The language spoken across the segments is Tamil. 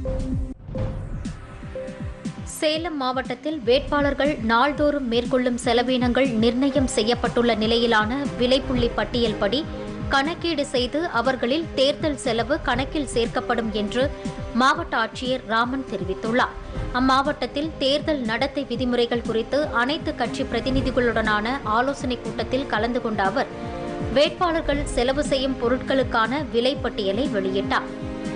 சேலம் மாவட்டத்தில் வேட்பாளர்கள் நாள்தோறும் மேற்கொள்ளும் செலவினங்கள் நிர்ணயம் செய்யப்பட்டுள்ள நிலையிலான விலைப்புள்ளி பட்டியல் படி கணக்கீடு செய்து அவர்களில் தேர்தல் செலவு கணக்கில் சேர்க்கப்படும் என்று மாவட்ட ஆட்சியர் ராமன் தெரிவித்துள்ளார் அம்மாவட்டத்தில் தேர்தல் நடத்தை விதிமுறைகள் குறித்து அனைத்து கட்சி பிரதிநிதிகளுடனான ஆலோசனைக் கூட்டத்தில் கலந்து கொண்ட அவர் வேட்பாளர்கள் செலவு செய்யும் பொருட்களுக்கான விலைப்பட்டியலை வெளியிட்டார்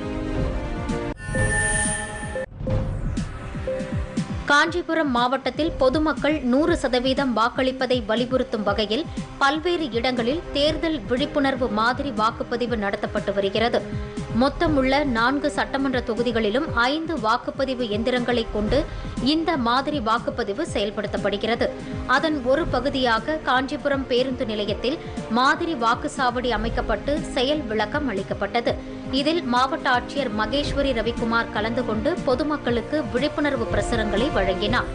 காஞ்சிபுரம் மாவட்டத்தில் பொதுமக்கள் நூறு சதவீதம் வாக்களிப்பதை வலியுறுத்தும் வகையில் பல்வேறு இடங்களில் தேர்தல் விழிப்புணர்வு மாதிரி வாக்குப்பதிவு நடத்தப்பட்டு வருகிறது மொத்தமுள்ள நான்கு சட்டமன்ற தொகுதிகளிலும் ஐந்து வாக்குப்பதிவு எந்திரங்களை கொண்டு இந்த மாதிரி வாக்குப்பதிவு செயல்படுத்தப்படுகிறது அதன் ஒரு பகுதியாக காஞ்சிபுரம் பேருந்து நிலையத்தில் மாதிரி வாக்குச்சாவடி அமைக்கப்பட்டு செயல் விளக்கம் அளிக்கப்பட்டது இதில் மாவட்ட ஆட்சியர் மகேஸ்வரி ரவிக்குமார் கலந்து கொண்டு பொதுமக்களுக்கு விழிப்புணர்வு பிரசுரங்களை வழங்கினார்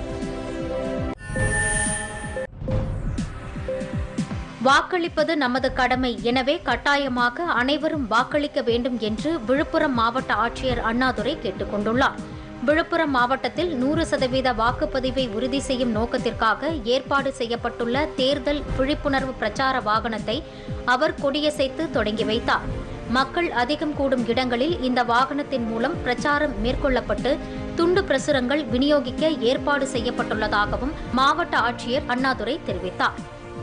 வாக்களிப்பது நமது கடமை எனவே கட்டாயமாக அனைவரும் வாக்களிக்க வேண்டும் என்று விழுப்புரம் மாவட்ட ஆட்சியர் அண்ணாதுரை கேட்டுக் கொண்டுள்ளார் விழுப்புரம் மாவட்டத்தில் நூறு சதவீத வாக்குப்பதிவை உறுதி செய்யும் நோக்கத்திற்காக ஏற்பாடு செய்யப்பட்டுள்ள தேர்தல் விழிப்புணர்வு பிரச்சார வாகனத்தை அவர் கொடியசைத்து தொடங்கி வைத்தார் மக்கள் அதிகம் கூடும் இடங்களில் இந்த வாகனத்தின் மூலம் பிரச்சாரம் மேற்கொள்ளப்பட்டு துண்டு பிரசுரங்கள் விநியோகிக்க ஏற்பாடு செய்யப்பட்டுள்ளதாகவும் மாவட்ட ஆட்சியர் அண்ணாதுரை தெரிவித்தார்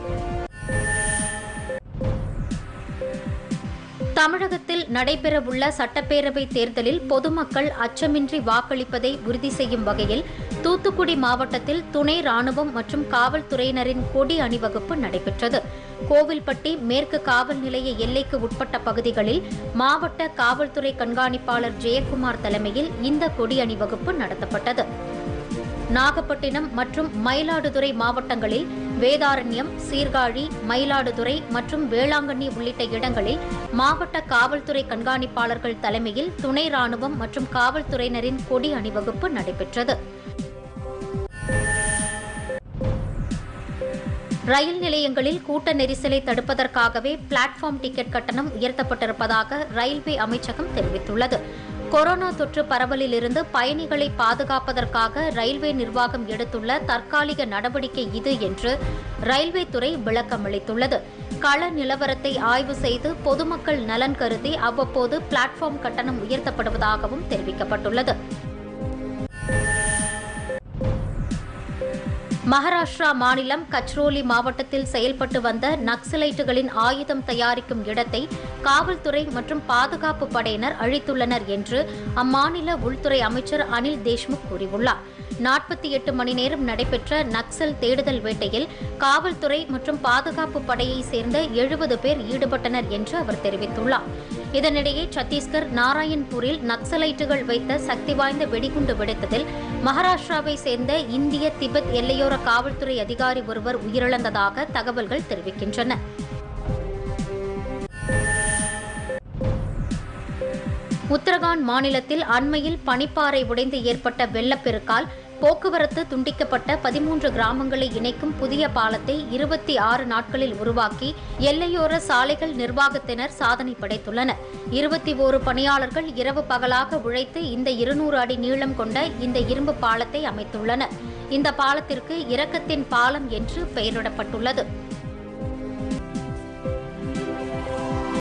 தமிழகத்தில் நடைபெறவுள்ள சட்டப்பேரவை தேர்தலில் பொதுமக்கள் அச்சமின்றி வாக்களிப்பதை உறுதி செய்யும் வகையில் தூத்துக்குடி மாவட்டத்தில் துணை ராணுவம் மற்றும் காவல்துறையினரின் கொடி அணிவகுப்பு நடைபெற்றது கோவில்பட்டி மேற்கு காவல் நிலைய எல்லைக்கு உட்பட்ட பகுதிகளில் மாவட்ட காவல்துறை கண்காணிப்பாளர் ஜெயக்குமார் தலைமையில் இந்த கொடி அணிவகுப்பு நடத்தப்பட்டது நாகப்பட்டினம் மற்றும் மயிலாடுதுறை மாவட்டங்களில் வேதாரண்யம் சீர்காழி மயிலாடுதுறை மற்றும் வேளாங்கண்ணி உள்ளிட்ட இடங்களில் மாவட்ட காவல்துறை கண்காணிப்பாளர்கள் தலைமையில் துணை ராணுவம் மற்றும் காவல்துறையினரின் கொடி அணிவகுப்பு நடைபெற்றது ரயில் நிலையங்களில் கூட்ட நெரிசலை தடுப்பதற்காகவே பிளாட்ஃபார்ம் டிக்கெட் கட்டணம் உயர்த்தப்பட்டிருப்பதாக ரயில்வே அமைச்சகம் தெரிவித்துள்ளது கொரோனா தொற்று பரவலிலிருந்து பயணிகளை பாதுகாப்பதற்காக ரயில்வே நிர்வாகம் எடுத்துள்ள தற்காலிக நடவடிக்கை இது என்று ரயில்வே துறை விளக்கம் அளித்துள்ளது கள நிலவரத்தை ஆய்வு செய்து பொதுமக்கள் நலன் கருதி அவ்வப்போது பிளாட்ஃபார்ம் கட்டணம் உயர்த்தப்படுவதாகவும் தெரிவிக்கப்பட்டுள்ளது மகாராஷ்டிரா மாநிலம் கச்ரோலி மாவட்டத்தில் செயல்பட்டு வந்த நக்சலைட்டுகளின் ஆயுதம் தயாரிக்கும் இடத்தை காவல்துறை மற்றும் பாதுகாப்பு படையினர் அழித்துள்ளனர் என்று அம்மாநில உள்துறை அமைச்சர் அனில் தேஷ்முக் கூறியுள்ளார் நாற்பத்தி எட்டு மணி நேரம் நடைபெற்ற நக்சல் தேடுதல் வேட்டையில் காவல்துறை மற்றும் பாதுகாப்பு படையை சேர்ந்த எழுபது பேர் ஈடுபட்டனர் என்று அவர் தெரிவித்துள்ளார் இதனிடையே சத்தீஸ்கர் நாராயண்பூரில் நக்சலைட்டுகள் வைத்த சக்தி வாய்ந்த வெடிகுண்டு வெடித்ததில் மகாராஷ்டிராவை சேர்ந்த இந்திய திபெத் எல்லையோர காவல்துறை அதிகாரி ஒருவர் உயிரிழந்ததாக தகவல்கள் தெரிவிக்கின்றன உத்தரகாண்ட் மாநிலத்தில் அண்மையில் பனிப்பாறை உடைந்து ஏற்பட்ட வெள்ளப்பெருக்கால் போக்குவரத்து துண்டிக்கப்பட்ட பதிமூன்று கிராமங்களை இணைக்கும் புதிய பாலத்தை இருபத்தி ஆறு நாட்களில் உருவாக்கி எல்லையோர சாலைகள் நிர்வாகத்தினர் சாதனை படைத்துள்ளனர் இருபத்தி ஓரு பணியாளர்கள் இரவு பகலாக உழைத்து இந்த இருநூறு அடி நீளம் கொண்ட இந்த இரும்பு பாலத்தை அமைத்துள்ளனர் இந்த பாலத்திற்கு இரக்கத்தின் பாலம் என்று பெயரிடப்பட்டுள்ளது